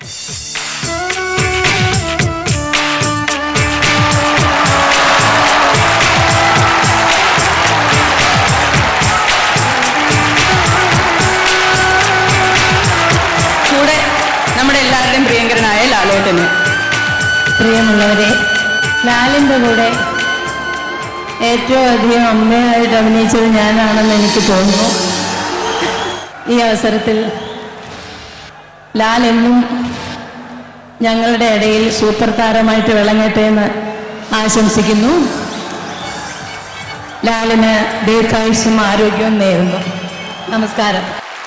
കൂടെ നമ്മുടെ എല്ലാവരുടെയും പ്രിയങ്കരനായ ലാലേട്ടന് പ്രിയമുള്ളവരെ ലാലിൻ്റെ കൂടെ ഏറ്റവും അധികം അമ്മയായിട്ട് അഭിനയിച്ചത് ഞാനാണെന്ന് എനിക്ക് തോന്നുന്നു ഈ അവസരത്തിൽ ലാൽ എന്നും ഞങ്ങളുടെ ഇടയിൽ സൂപ്പർ താരമായിട്ട് വിളങ്ങട്ടെ എന്ന് ആശംസിക്കുന്നു ലാലിന് ദീർഘായുസ്സും ആരോഗ്യവും നേരുന്നു നമസ്കാരം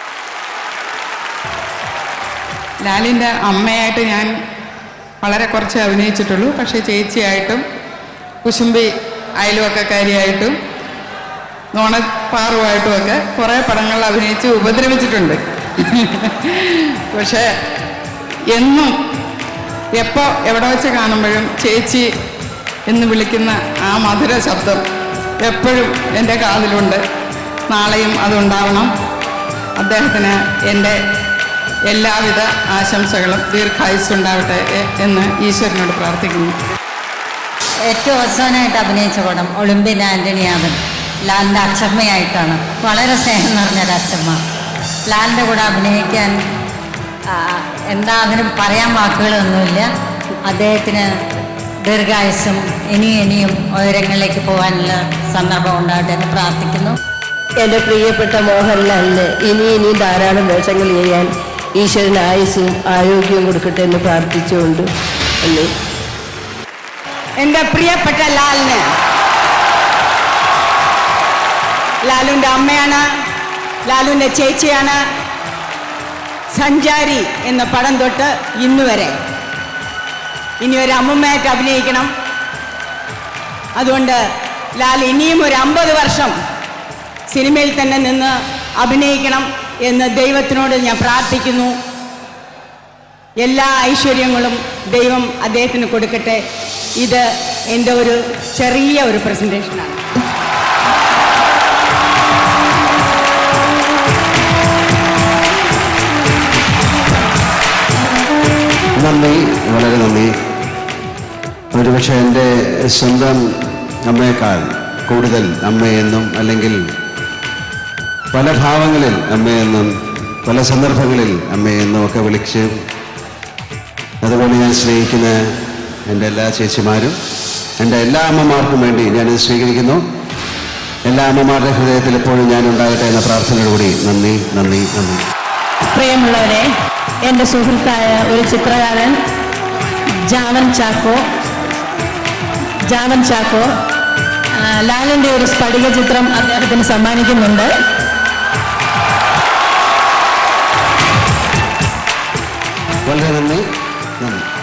ലാലിൻ്റെ അമ്മയായിട്ട് ഞാൻ വളരെ കുറച്ച് അഭിനയിച്ചിട്ടുള്ളൂ പക്ഷേ ചേച്ചിയായിട്ടും കുശുമ്പി അയൽവക്കക്കാരിയായിട്ടും നോണപ്പാറുമായിട്ടും ഒക്കെ കുറേ പടങ്ങളിൽ അഭിനയിച്ച് ഉപദ്രവിച്ചിട്ടുണ്ട് പക്ഷേ എന്നും എപ്പോൾ എവിടെ വെച്ച് കാണുമ്പോഴും ചേച്ചി എന്ന് വിളിക്കുന്ന ആ മധുര ശബ്ദം എപ്പോഴും എൻ്റെ കാതിലുണ്ട് നാളെയും അതുണ്ടാവണം അദ്ദേഹത്തിന് എൻ്റെ എല്ലാവിധ ആശംസകളും ദീർഘായുസ്സുണ്ടാവട്ടെ എ- എന്ന് ഈശ്വരനോട് പ്രാർത്ഥിക്കുന്നു ഏറ്റവും അവസാനമായിട്ട് അഭിനയിച്ച പടം ഒളിമ്പ്യൻ ആൻ്റണിയാവൻ ലാലിൻ്റെ അച്ചമ്മയായിട്ടാണ് വളരെ സ്നേഹം നിറഞ്ഞൊരു അച്ചമ്മ ലാലിൻ്റെ കൂടെ അഭിനയിക്കാൻ ആ, എന്താ അതിന് പറയാൻ വാക്കുകളൊന്നുമില്ല അദ്ദേഹത്തിന് ദീർഘായുസ്സും ഇനിയും ഇനിയും ഉയരങ്ങളിലേക്ക് പോകാനുള്ള സന്ദർഭം ഉണ്ടാവട്ടെ എന്ന് പ്രാർത്ഥിക്കുന്നു എൻ്റെ പ്രിയപ്പെട്ട മോഹൻലാലിന് ഇനി ഇനി ധാരാളം വേഷങ്ങൾ ചെയ്യാൻ ഈശ്വരൻ ആയുസ്സും ആരോഗ്യവും കൊടുക്കട്ടെ എന്ന് പ്രാർത്ഥിച്ചുകൊണ്ട് അല്ലേ എൻ്റെ പ്രിയപ്പെട്ട ലാലിന് ലാലുവിൻ്റെ അമ്മയാണ് ലാലുവിൻ്റെ ചേച്ചിയാണ് സഞ്ചാരി എന്ന പടം തൊട്ട് ഇന്ന് വരെ ഇനി ഒരു അമ്മമ്മയായിട്ട് അഭിനയിക്കണം അതുകൊണ്ട് ലാൽ ഇനിയും ഒരു അമ്പത് വർഷം സിനിമയിൽ തന്നെ നിന്ന് അഭിനയിക്കണം എന്ന് ദൈവത്തിനോട് ഞാൻ പ്രാർത്ഥിക്കുന്നു എല്ലാ ഐശ്വര്യങ്ങളും ദൈവം അദ്ദേഹത്തിന് കൊടുക്കട്ടെ ഇത് എൻ്റെ ഒരു ചെറിയ ഒരു പ്രസൻറ്റേഷനാണ് നന്ദി വളരെ നന്ദി ഒരുപക്ഷെ എൻ്റെ സ്വന്തം അമ്മയേക്കാൾ കൂടുതൽ അമ്മയെന്നും അല്ലെങ്കിൽ പല ഭാവങ്ങളിൽ അമ്മയെന്നും പല സന്ദർഭങ്ങളിൽ അമ്മയെന്നും ഒക്കെ വിളിച്ച് അതുപോലെ ഞാൻ സ്നേഹിക്കുന്ന എൻ്റെ എല്ലാ ചേച്ചിമാരും എൻ്റെ എല്ലാ അമ്മമാർക്കും വേണ്ടി ഞാനിത് സ്വീകരിക്കുന്നു എല്ലാ അമ്മമാരുടെ ഹൃദയത്തിൽ എപ്പോഴും ഞാൻ ഉണ്ടാകട്ടെ എന്ന പ്രാർത്ഥനയോടുകൂടി നന്ദി നന്ദി നന്ദി പ്രിയമുള്ളവരെ എൻ്റെ സുഹൃത്തായ ഒരു ചിത്രകാരൻ ജാവൻ ചാക്കോ ജാവൻ ചാക്കോ ആ, ലാലിൻ്റെ ഒരു സ്ഫടിക ചിത്രം അദ്ദേഹത്തിന് സമ്മാനിക്കുന്നുണ്ട് വളരെ നന്ദി നന്ദി